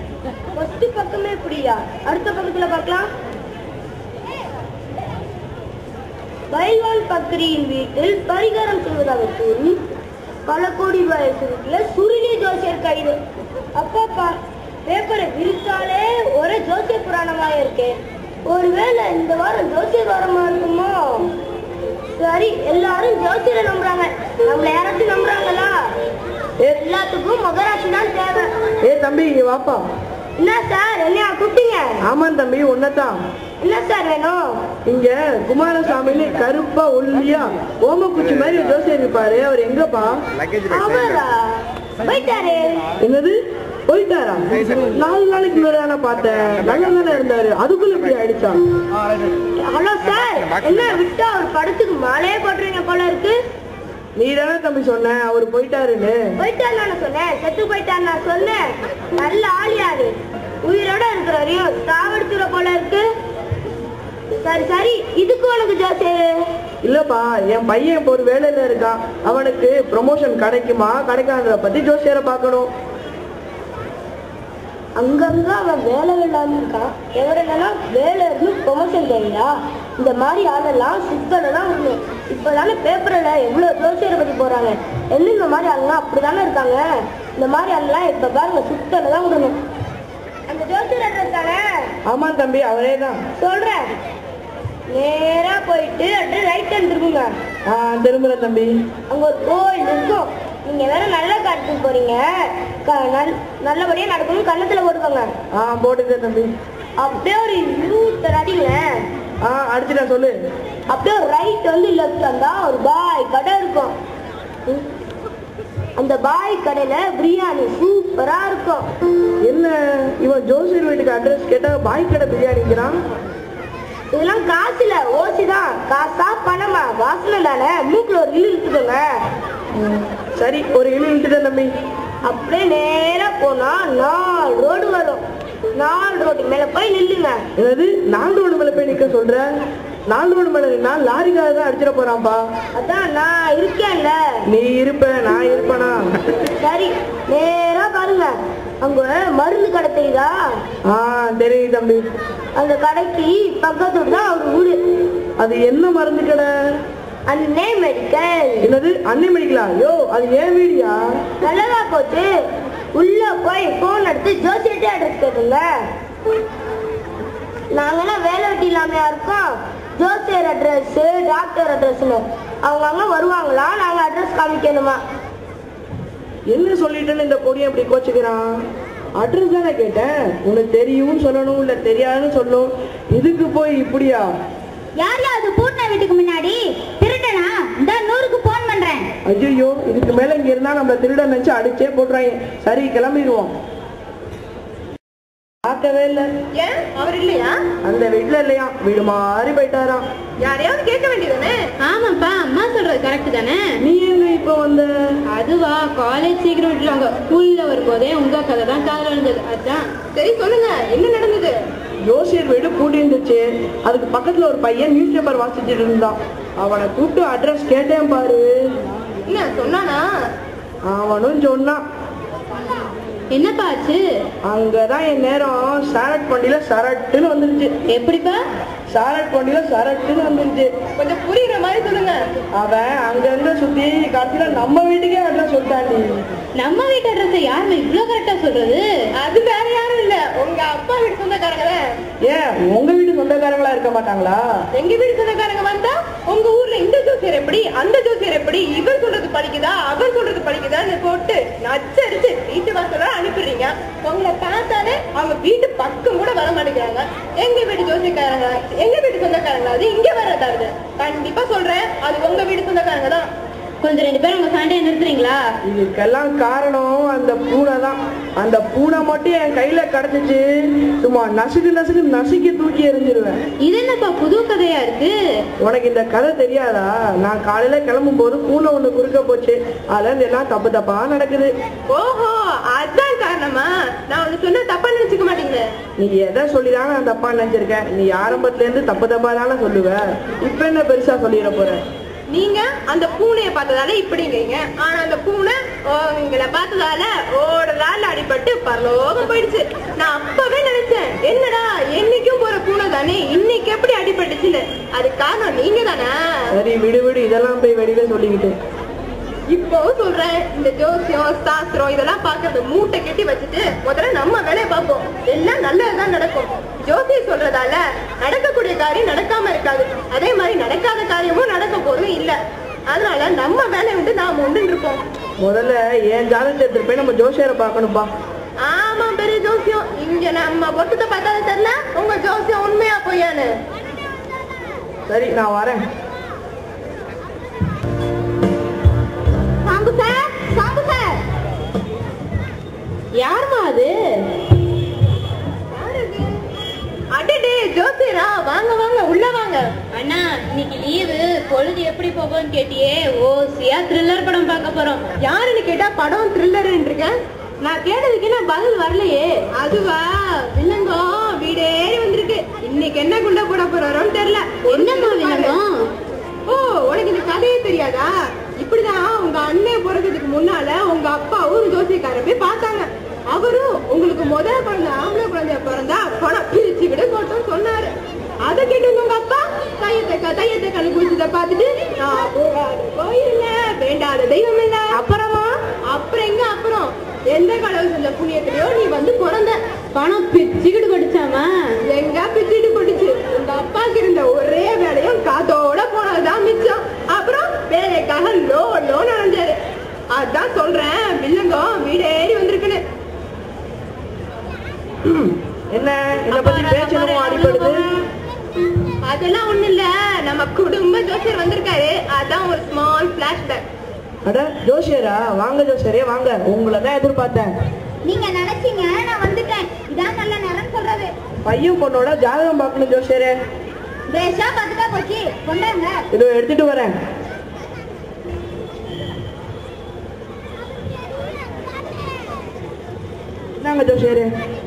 First பக்கமே இப்படியா அடுத்த பக்கத்துல பார்க்கலாம் பைல்வான் பக்ரியின் வீட்டில் பரிகாரம் செய்வதாக கூறி பல கோடி ரூபாய் சுருட்டில சுருளி ஜோசியர் கைது அப்பாப்பா பேப்பரை விரித்தாலே ஒரே ஜோசிய புராணமா இருக்கே ஒருவேளை இந்த வாரம் ஜோசியர் வாரமா இருக்குமோ சரி எல்லாரும் ஜோசியரை நம்புறாங்க நம்மள யாராச்சும் நம்புறாங்களா எல்லாத்துக்கும் மகராசி தான் தேவை ஏ தம்பி இங்க வாப்பா என்ன சார் என்னையா கூப்பிட்டீங்க ஆமாம் தம்பி உன்னதான் என்ன சார் வேணும் இங்க குமாரசாமின்னு கருப்பா ஒல்லியா ஓமக்குச்சி மாதிரி ஒரு ஜோசியர் இருப்பாரு அவர் எங்கப்பா அவரா போயிட்டாரு என்னது போயிட்டாரா நாலு நாளைக்கு முன்னாடி தானே பார்த்தேன் நல்லா தானே இருந்தாரு அதுக்குள்ள இப்படி ஆயிடுச்சா ஹலோ சார் என்ன விட்டா அவர் படத்துக்கு மாலையே போட்டுருங்க போல இருக்கு நீ தானே தம்பி சொன்ன அவர் போயிட்டாருன்னு போயிட்டாரு நான் சொன்னேன் செத்து போயிட்டாரு நான் சொன்னேன் நல்ல ஆளியாரு உயிரோட இருக்கிற வரையும் சாவடிச்சுற போல இருக்கு சரி சரி இதுக்கு உனக்கு ஜோசியர் இல்லப்பா என் பையன் இப்போ ஒரு வேலையில இருக்கான் அவனுக்கு ப்ரொமோஷன் கிடைக்குமா கிடைக்காதத பத்தி ஜோசியரை பார்க்கணும் அங்கங்க அவன் வேலை இல்லாம இருக்கான் எவரெல்லாம் வேலை இருந்து ப்ரொமோஷன் தேவையா இந்த மாதிரி ஆளெல்லாம் சித்தனை தான் விடணும் இப்போதானே பேப்பரில் எவ்வளோ ஜோசியரை பற்றி போகிறாங்க என்ன இந்த மாதிரி ஆளுலாம் அப்படி தானே இருக்காங்க இந்த மாதிரி ஆளெல்லாம் இப்போ பாருங்க சுத்தனை தான் விடணும் அந்த ஜோசியர் அட்ரஸ் தானே ஆமாம் தம்பி அவரே தான் சொல்கிறேன் நேராக போயிட்டு அப்படியே ரைட் ஹேண்ட் திரும்புங்க ஆ திரும்புறேன் தம்பி அங்கே ஒரு கோயில் இருக்கும் நீங்கள் வேற நல்ல காட்டுக்கு போகிறீங்க க நல் நல்லபடியாக நடக்கணும் கன்னத்தில் போட்டுக்கோங்க ஆ போட்டுக்கிறேன் தம்பி அப்படியே ஒரு இருபத்தரை அடிங்களேன் ஆ அடிச்சுட்டேன் சொல்லு அப்படியே ஒரு ரைட் வந்து லெஃப்ட் வந்தா ஒரு பாய் கடை இருக்கும் ம். அந்த பாய் கடையில பிரியாணி சூப்பரா இருக்கும் என்ன இவன் ஜோசியர் வீட்டுக்கு அட்ரஸ் கேட்டா பாய் கடை பிரியாணிக்கிறான் இதெல்லாம் காசு இல்ல ஓசி தான் காசா பணமா வாசனை தானே மூக்குல ஒரு இழு இழுத்துக்கோங்க சரி ஒரு இழு இழுத்துட்டேன் தம்பி அப்படியே நேரா போனா நாலு ரோடு வரும் நாலு ரோட்டுக்கு மேல போய் நில்லுங்க என்னது நாலு ரோடு மேல போய் நிக்க சொல்ற நாலு ரோடு மேல நின்னா லாரிக்காக தான் அடிச்சிட போறான்பா அதான் நான் இருக்கேன்ல நீ இருப்ப நான் இருப்பனா சரி நேரா பாருங்க அங்க மருந்து கடை தெரியுதா ஆ தெரியுது தம்பி அந்த கடைக்கு பக்கத்துல தான் அவர் வீடு அது என்ன மருந்து கடை அன்னை மெடிக்கல் என்னது அன்னை மெடிக்கலா யோ அது ஏன் வீடியா நல்லதா போச்சு உள்ள போய் போன் எடுத்து ஜோசியட்டே அட்ரஸ் கேட்டுங்க நாங்கெல்லாம் வேலை வெட்டி இல்லாமையா இருக்கோம் ஜோசியர் அட்ரஸ் டாக்டர் அட்ரஸ்னு அவங்க அங்க வருவாங்களா நாங்க அட்ரஸ் காமிக்கணுமா என்ன சொல்லிட்டேன்னு இந்த பொடியை இப்படி கோச்சுக்கிறான் அட்ரஸ் தானே கேட்டேன் உனக்கு தெரியும்னு சொல்லணும் இல்ல தெரியாதுன்னு சொல்லணும் இதுக்கு போய் இப்படியா யார் அது பூட்டின வீட்டுக்கு முன்னாடி திருடனா இந்த நூறுக்கு போன் பண்றேன் ஐயோ இதுக்கு மேல இங்க இருந்தா நம்ம திருட நினைச்சு அடிச்சே போட்டுறாங்க சரி கிளம்பிடுவோம் பார்க்கவே இல்ல ஏன் அவர் இல்லையா அந்த வீட்டுல இல்லையா வீடு மாறி போயிட்டாராம் யாரையாவது கேட்க வேண்டியதானே ஆமாப்பா அம்மா சொல்றது கரெக்ட் தானே நீ எங்க இப்ப வந்த அதுவா காலேஜ் சீக்கிரம் விட்டுருவாங்க ஸ்கூல்ல வரும்போதே உங்க கதை தான் காதல் விழுந்தது அதான் சரி சொல்லுங்க என்ன நடந்தது ஜோசியர் வீடு பூட்டி இருந்துச்சு அதுக்கு பக்கத்துல ஒரு பையன் நியூஸ் பேப்பர் வாசிச்சுட்டு இருந்தான் அவனை கூப்பிட்டு அட்ரஸ் கேட்டேன் பாரு என்ன சொன்னானா அவனும் சொன்னான் என்னப்பா ஆச்சு அங்கதான் என் நேரம் சாரட் வண்டியில சரட்டுன்னு வந்துருச்சு எப்படிப்பா சாரட் வண்டியில சரட்டுன்னு வந்துருச்சு கொஞ்சம் புரியுற மாதிரி சொல்லுங்க அவன் அங்கங்க சுத்தி கடைசியில நம்ம வீட்டுக்கே அட்ரஸ் சொல்லிட்டாண்டி நம்ம வீட்டு அட்ரஸ் யாருமே இவ்ளோ கரெக்டா சொல்றது அது வேற யாரும் இல்ல உங்க அப்பா வீட்டு சொந்தக்காரங்க ஏன் உங்க வீட்டு சொந்தக்காரங்களா இருக்க மாட்டாங்களா எங்க வீடு சொந்தக்காரங்க வந்தா உங்க ஊர்ல இந்த ஜோசியர் எப்படி அந்த ஜோசியர் எப்படி இவர் சொல்றது படிக்குதா அவர் சொல்றது படிக்குதான்னு போட்டு நச்சரிச்சு வீட்டு வாசலா அனுப்பிடுறீங்க உங்களை பார்த்தாலே அவங்க வீட்டு பக்கம் கூட வர மாட்டேங்கிறாங்க எங்க வீட்டு ஜோசியக்காரங்க எங்க வீட்டு சொந்தக்காரங்க அது இங்க வர்றதாவது கண்டிப்பா சொல்றேன் அது உங்க வீட்டு சொந்தக்காரங்க தான் கொஞ்சம் ரெண்டு பேரும் உங்க சண்டையை நிறுத்துறீங்களா இதுக்கெல்லாம் காரணம் அந்த பூனை தான் அந்த பூனை மட்டும் என் கையில கிடைச்சிச்சு சும்மா நசுக்கு நசுக்கு நசுக்கி தூக்கி எறிஞ்சிருவேன் இது என்னப்பா புது கதையா இருக்கு உனக்கு இந்த கதை தெரியாதா நான் காலையில கிளம்பும் போது பூனை ஒண்ணு குறுக்க போச்சு அதுல இருந்து எல்லாம் தப்பு தப்பா நடக்குது ஓஹோ அதான் காரணமா நான் ஒண்ணு சொன்னா தப்பா நினைச்சுக்க மாட்டீங்க நீ எதை சொல்லிதானே நான் தப்பா நினைச்சிருக்கேன் நீ ஆரம்பத்துல இருந்து தப்பு தப்பா தானே சொல்லுவ இப்ப என்ன பெருசா சொல்லிட போற நீங்க அந்த பூனையை பார்த்ததால இப்படிங்கிறீங்க ஆனா அந்த பூனை உங்களை பார்த்ததால ஓடுறால அடிபட்டு பரலோகம் போயிடுச்சு நான் அப்பவே நினைச்சேன் என்னடா என்னைக்கும் போற பூனை தானே இன்னைக்கு எப்படி அடிபட்டுச்சுன்னு அது காரணம் நீங்க தானே சரி விடு விடு இதெல்லாம் போய் வெளியில சொல்லிக்கிட்டு இப்பவும் சொல்றேன் இந்த ஜோசியம் சாஸ்திரம் இதெல்லாம் பாக்குறது மூட்டை கட்டி வச்சுட்டு முதல்ல நம்ம வேலையை பார்ப்போம் எல்லாம் நல்லதுதான் நடக்கும் ஜோசியம் சொல்றதால நடக்கக்கூடிய காரியம் நடக்காம இருக்காது அதே மாதிரி நடக்காத காரியமும் நடக்க போறதும் இல்ல அதனால நம்ம வேலையை விட்டு நாம உண்டு இருப்போம் முதல்ல என் ஜாதகத்தை எடுத்துட்டு போய் நம்ம ஜோசியரை பார்க்கணும்பா ஆமா பெரிய ஜோசியம் இங்க நம்ம பொருத்தத்தை பார்த்தாலும் தெரியல உங்க ஜோசியம் உண்மையா பொய்யான்னு சரி நான் வரேன் சாம்பு சார் சாம்பு சார் யாருமா அது அடடே ஜோசியரா வாங்க வாங்க உள்ள வாங்க அண்ணா இன்னைக்கு லீவு பொழுது எப்படி போகும்னு கேட்டியே ஓசியா த்ரில்லர் படம் பார்க்க போறோம் யாருன்னு கேட்டா படம் த்ரில்லர்னு இருக்கேன் நான் கேட்டதுக்கு என்ன பதில் வரலையே அதுவா வில்லங்கோ வீடேறி வந்திருக்கு இன்னைக்கு என்ன குண்ட போட போறாரோன்னு தெரியல என்னம்மா வில்லங்கம்? ஓ உனக்கு இந்த கதையே தெரியாதா இப்படிதான் உங்க அண்ணன் பிறந்ததுக்கு முன்னால உங்க அப்பா ஒரு ஜோசியக்காரர் போய் பார்த்தாங்க அவரும் உங்களுக்கு முதல் குழந்தை ஆம்பளை குழந்தைய பிறந்தா பணம் பிரிச்சு விட போட்டோம் சொன்னாரு அதை கேட்டு உங்க அப்பா தையத்தை தையத்தை கணக்கு வச்சதை பார்த்துட்டு நான் போகாத கோயில்ல வேண்டாத தெய்வம் இல்ல அப்புறமா அப்புறம் எங்க அப்புறம் எந்த கடவுள் செஞ்ச புண்ணியத்திலயோ நீ வந்து பிறந்த பணம் பிச்சுக்கிட்டு படிச்சாமா எங்க பிச்சுட்டு போட்டுச்சு உங்க அப்பாக்கு இருந்த ஒரே வேலையும் காத்தோட போனதுதான் மிச்சம் அப்புறம் வேலைக்காக லோ லோன் அடைஞ்சாரு அதான் சொல்றேன் வில்லங்கம் வீடேறி வந்திருக்குன்னு என்ன என்னை பத்தி பேச்சணும் அடிப்படுது அதெல்லாம் ஒண்ணு இல்ல நம்ம குடும்ப ஜோசியர் வந்திருக்காரு அதான் ஒரு ஸ்மால் பிளாஷ்பேக் அட ஜோசியரா வாங்க ஜோசியரே வாங்க உங்களை தான் எதிர்பார்த்தேன் நீங்க நினைச்சீங்க நான் வந்துட்டேன் இதான் நல்ல நேரம் சொல்றது பையன் பொண்ணோட ஜாதகம் பார்க்கணும் ஜோசியரே பேஷா பார்த்துட்டா போச்சு கொண்டாங்க இதோ எடுத்துட்டு வரேன் இந்தாங்க ஜோசியரே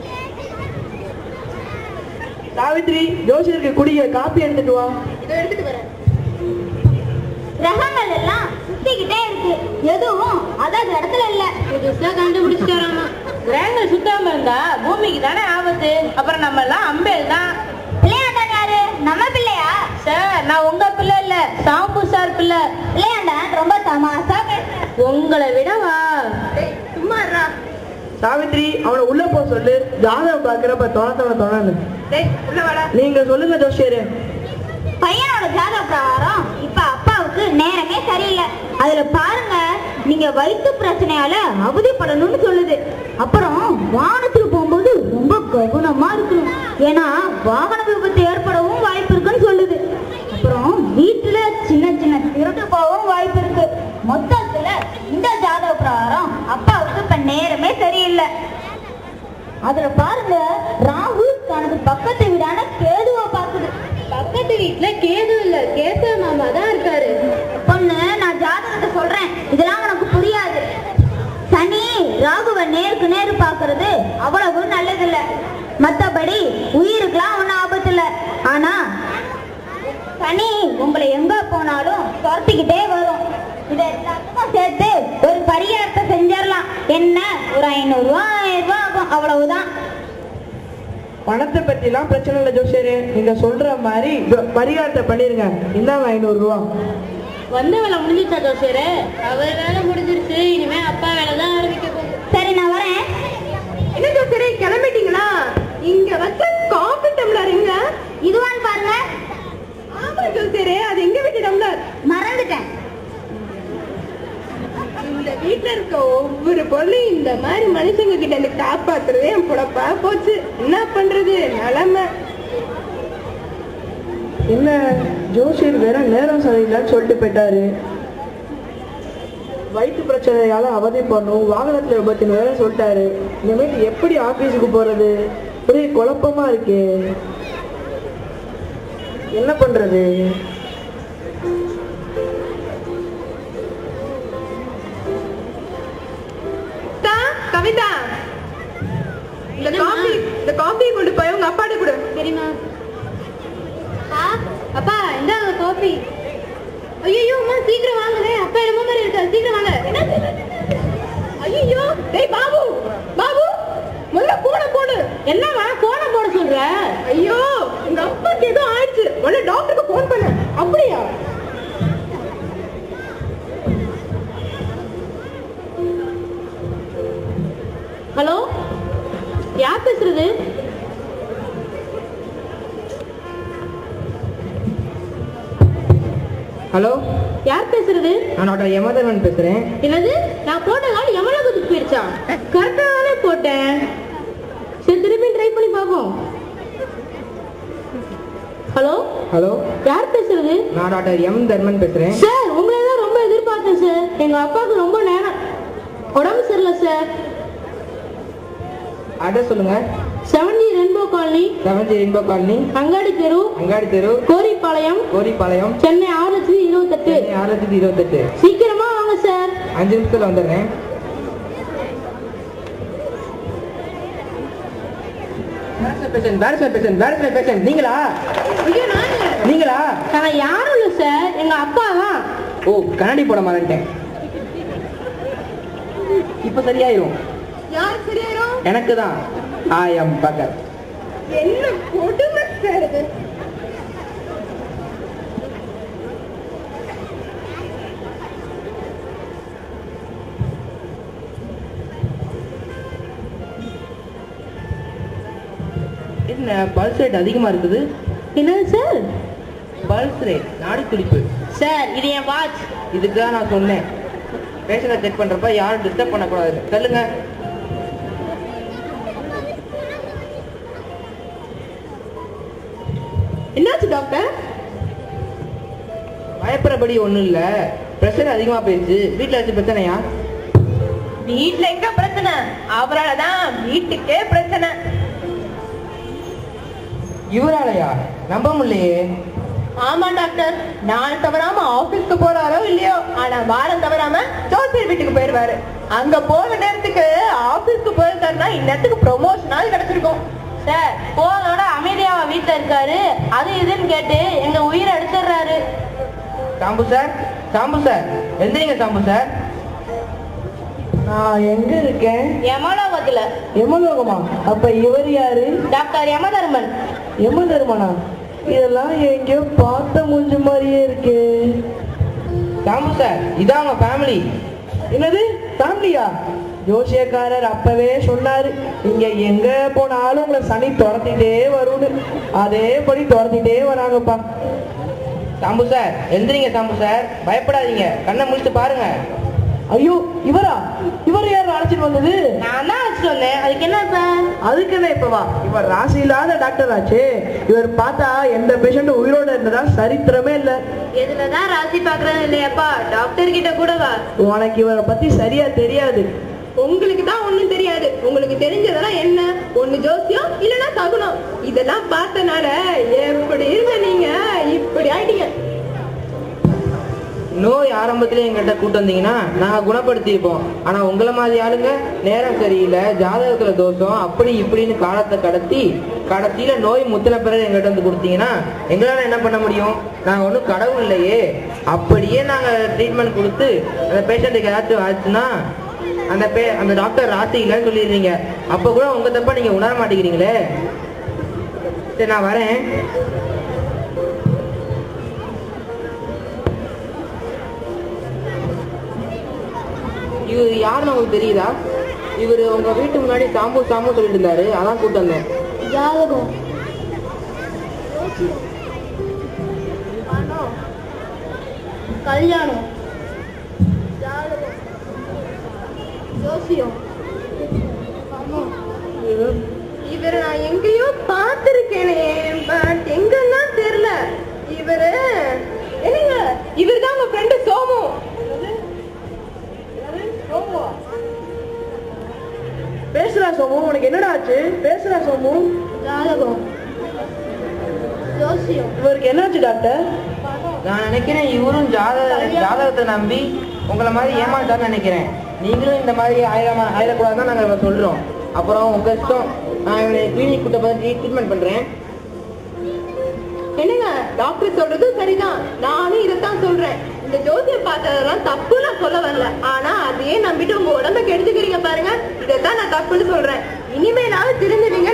சாவித்ரி ஜோசியருக்கு குடிக்க காப்பி எடுத்துட்டு வா இதை எடுத்துட்டு வரேன் கிரகங்கள் எல்லாம் சுத்திக்கிட்டே இருக்கு எதுவும் அதாவது இடத்துல இல்ல புதுசா கண்டுபிடிச்சிட்டாராமா கிரகங்கள் சுத்தாம இருந்தா பூமிக்கு தானே ஆபத்து அப்புறம் நம்ம எல்லாம் அம்பேல் தான் பிள்ளையாண்டான் யாரு நம்ம பிள்ளையா சார் நான் உங்க பிள்ளை இல்ல சாம்பு சார் பிள்ளை பிள்ளையாண்டான் ரொம்ப தமாசா பேசுறேன் உங்களை விடவா டேய், சும்மா இருடா. சாவித்ரி அவனை உள்ள போ சொல்லு ஜாதகம் பார்க்கிறப்ப தொண தொண தொணன்னு டேய் உள்ள வாடா நீங்க சொல்லுங்க ஜோசியரே பையனோட ஜாதக பிரகாரம் இப்ப அப்பாவுக்கு நேரமே சரியில்லை அதுல பாருங்க நீங்க வயிற்று பிரச்சனையால அவதிப்படணும்னு சொல்லுது அப்புறம் வாகனத்துல போகும்போது ரொம்ப கவனமா இருக்கணும் ஏன்னா வாகன விபத்து ஏற்படவும் வாய்ப்பு இருக்குன்னு சொல்லுது அப்புறம் வீட்டுல சின்ன சின்ன திருட்டு போகவும் வாய்ப்பு இருக்கு மொத்தத்துல இந்த ஜாதக பிரகாரம் அப்பாவுக்கு இப்ப நேரமே சரியில்லை அதுல பாருங்க ராகு தனது பக்கத்து வீடான கேதுவா பாக்குது பக்கத்து வீட்டுல கேது இல்ல கேசவ மாமா தான் இருக்காரு பொண்ணு நான் ஜாதகத்தை சொல்றேன் இதெல்லாம் உனக்கு புரியாது சனி ராகுவை நேருக்கு நேரு பார்க்கிறது அவ்வளவு நல்லதில்ல மத்தபடி உயிருக்கெல்லாம் ஒன்றும் ஆபத்து இல்லை ஆனா சனி உங்களை எங்க போனாலும் துரத்திக்கிட்டே வரும் இதை எல்லாத்துக்கும் சேர்த்து ஒரு பரிகாரத்தை செஞ்சிடலாம் என்ன ஒரு ஐநூறு ரூபா ஆயிரம் ரூபாய் ஆகும் அவ்வளவுதான் பணத்தை பத்திலாம் பிரச்சனை இல்லை ஜோசியரே நீங்க சொல்ற மாதிரி ஜோ- பரிகாரத்தை பண்ணிருங்க இந்தாங்க ஐநூறு ரூபா வந்த வேலை முடிஞ்சிச்சா ஜோசியரே அவர் வேலை முடிஞ்சிருச்சு இனிமே அப்பா வேலை தான் ஆரம்பிக்க போகுது சரி நான் வரேன் என்ன ஜோசியரே கிளம்பிட்டீங்களா இங்க வச்ச காபி டம்ளர் எங்க இதுவான்னு பாருங்க ஆமா ஜோசியரே அது எங்க வீட்டு டம்ளர் மறந்துட்டேன் இந்த வீட்டுல இருக்க ஒவ்வொரு பொருளையும் இந்த மாதிரி மனுஷங்க கிட்ட இருந்து காப்பாத்துறதே என் புழப்பா போச்சு என்ன பண்றது நிலைமை என்ன ஜோசியர் வேற நேரம் சரியில்லைன்னு சொல்லிட்டு போயிட்டாரு வயிற்று பிரச்சனையால அவதிப்படணும் வாகனத்துல விபத்துன்னு வேற சொல்லிட்டாரு இனிமேல் எப்படி ஆபீஸுக்கு போறது ஒரே குழப்பமா இருக்கே என்ன பண்றது தா, கவிதா இந்த காபி இந்த காபியை கொண்டு போய் உங்க அப்பாட்ட கொடு சரிம்மா அப்பா இந்தாங்க காபி ஐயோ அம்மா சீக்கிரம் வாங்களே அப்பா என்னமோ மாதிரி இருக்காரு சீக்கிரம் வாங்க ஐயோ டேய் பாபு பாபு முதல்ல போன போடு என்னம்மா போன போட சொல்ற ஐயோ உங்க அப்பாக்கு ஏதோ ஆயிடுச்சு முதல்ல டாக்டருக்கு ஃபோன் பண்ண அப்படியா ஹலோ யார் பேசுறது ஹலோ யார் பேசுறது நான் டாக்டர் யமதர்மன் பேசுறேன் என்னது நான் போட்ட கால் எவ்வளவுக்கு போயிருச்சா கரெக்டா தானே போட்டேன் சரி திருப்பி ட்ரை பண்ணி பார்ப்போம் ஹலோ ஹலோ யார் பேசுறது நான் டாக்டர் எம் தர்மன் பேசுறேன் சார் உங்களை தான் ரொம்ப எதிர்பார்த்தேன் சார் எங்க அப்பாவுக்கு ரொம்ப நேரம் உடம்பு சரியில்லை சார் அட்ரஸ் சொல்லுங்க seventy rainbow colony seventy rainbow colony அங்காடி தெரு அங்காடி தெரு கோரிப்பாளையம் கோரிப்பாளையம் சென்னை ஆறு லட்சத்தி இருபத்தெட்டு சென்னை ஆறு லட்சத்தி இருபத்தெட்டு சீக்கிரமா வாங்க சார் அஞ்சு நிமிஷத்துல வந்துடுறேன் நீங்களா ஐயோ நானு நீங்களா நான் யாரும் இல்லை சார் எங்க அப்பா தான் ஓ கண்ணாடி போட மறந்துட்டேன் இப்ப சரியாயிரும் யார் சரியாயிரும் எனக்கு தான் ஆயம் பகர் என்ன கொடுமை சார் இது என்ன பல்ஸ் ரேட் அதிகமா இருக்குது என்னது சார் பல்ஸ் ரேட் நாடி துடிப்பு சார் இது என் வாட்ச் இதுக்கு தான் நான் சொன்னேன் பேஷண்ட்டை செக் பண்றப்ப யாரும் டிஸ்டர்ப் பண்ணக்கூடாது சொல்லுங்க என்னாச்சு டாக்டர் பயப்படுறபடி ஒண்ணும் இல்ல ப்ரெஷர் அதிகமா போயிடுச்சு வீட்டுல வச்சு பிரச்சனையா வீட்ல எங்க பிரச்சனை அவரால தான் வீட்டுக்கே பிரச்சனை இவராலையா நம்ப முடியலையே ஆமா டாக்டர் நாள் தவறாம ஆபீஸ்க்கு போறாரோ இல்லையோ ஆனா வாரம் தவறாம ஜோசியர் வீட்டுக்கு போயிருவாரு அங்க போக நேரத்துக்கு ஆபீஸ்க்கு போயிருக்காருன்னா இந்நேரத்துக்கு ப்ரொமோஷனாவது கிடைச்சிருக்கும் சார் போனோட அமைதியாவா வீட்டுல இருக்காரு அது இதுன்னு கேட்டு எங்க உயிரை எடுத்துடுறாரு சாம்பு சார் சாம்பு சார் எந்திரிங்க சாம்பு சார் நான் எங்க இருக்கேன் யமலோகத்துல எமலோகமா அப்ப இவர் யாரு டாக்டர் யமதர்மன் எம தருமனா இதெல்லாம் எங்கேயோ பார்த்த மூஞ்ச மாதிரியே இருக்கு சாம்பு சார் இதான் உங்க ஃபேமிலி என்னது ஃபேமிலியா ஜோசியக்காரர் அப்பவே சொன்னாரு இங்க எங்க போனாலும் உங்களை சனி துரத்திட்டே வரும்னு அதேபடி துரத்திட்டே வராங்கப்பா சாம்பு சார் எந்திரிங்க சாம்பு சார் பயப்படாதீங்க கண்ணை முடிச்சு பாருங்க ஐயோ இவரா இவர் யார் அழைச்சிட்டு வந்தது நான் தான் வச்சுட்டு வந்தேன் அதுக்கு என்ன சார் அதுக்கு என்ன இப்ப வா இவர் ராசி இல்லாத டாக்டர் ஆச்சு இவர் பார்த்தா எந்த பேஷண்ட் உயிரோட இருந்ததா சரித்திரமே இல்ல இதுலதான் ராசி பாக்குறது இல்லையாப்பா டாக்டர் கிட்ட கூட வா உனக்கு இவரை பத்தி சரியா தெரியாது உங்களுக்கு தான் ஒண்ணும் தெரியாது உங்களுக்கு தெரிஞ்சதெல்லாம் என்ன ஒண்ணு ஜோசியம் இல்லனா சகுனம் இதெல்லாம் பார்த்தனால எப்படி இருந்த நீங்க இப்படி ஆயிட்டீங்க நோய் ஆரம்பத்திலே எங்கிட்ட கூட்டு வந்தீங்கன்னா நாங்க குணப்படுத்தியிருப்போம் ஆனா உங்களை மாதிரி ஆளுங்க நேரம் சரியில்லை ஜாதகத்துல தோஷம் அப்படி இப்படின்னு காலத்தை கடத்தி கடைசியில நோய் முத்தின பிறகு எங்கிட்ட வந்து கொடுத்தீங்கன்னா எங்களால என்ன பண்ண முடியும் நாங்க ஒன்றும் கடவுள் இல்லையே அப்படியே நாங்க ட்ரீட்மெண்ட் கொடுத்து அந்த பேஷண்ட்டுக்கு ஏதாச்சும் ஆச்சுன்னா அந்த பே அந்த டாக்டர் ராசி இல்லைன்னு சொல்லிடுறீங்க அப்ப கூட உங்க தப்பா நீங்க உணர மாட்டேங்கிறீங்களே சரி நான் வரேன் இவர் யாருன்னு உங்களுக்கு தெரியுதா இவர் உங்க வீட்டு முன்னாடி சாம்பு சாம்பு சொல்லிட்டு இருந்தாரு அதான் கூட்டு வந்தேன் ஜாதகம் கல்யாணம் ஜாதகம் ஜோசியம் இவரை நான் எங்கேயோ பார்த்திருக்கேனே பட் எங்கன்னா தெரியல இவரு என்னங்க இவர் தான் உங்க ஃப்ரெண்டு சோமு பேசுறா சோமு உனக்கு என்னடா ஆச்சு பேசுறா சோமு ஜாதகம் ஜோசியம் இவருக்கு என்னாச்சு டாக்டர் நான் நினைக்கிறேன் இவரும் ஜாதக ஜாதகத்தை நம்பி உங்களை மாதிரி ஏமாத்தான்னு நினைக்கிறேன் நீங்களும் இந்த மாதிரி ஆயிரம் ஆயிடக்கூடாதுன்னு நாங்கள் சொல்றோம் அப்புறம் உங்க இஷ்டம் நான் இவனை கிளினிக் கூட்ட பார்த்து ட்ரீட்மெண்ட் பண்றேன் என்னங்க டாக்டர் சொல்றதும் சரிதான் நானும் இதைத்தான் சொல்றேன் இந்த ஜோசியம் பார்த்ததெல்லாம் தப்பு நான் சொல்ல வரல ஆனா அதையே நம்பிட்டு உங்க உடம்ப கெடுத்துக்கிறீங்க பாருங்க இதைத்தான் நான் தப்புன்னு சொல்றேன் இனிமேலாவது திருந்துவீங்க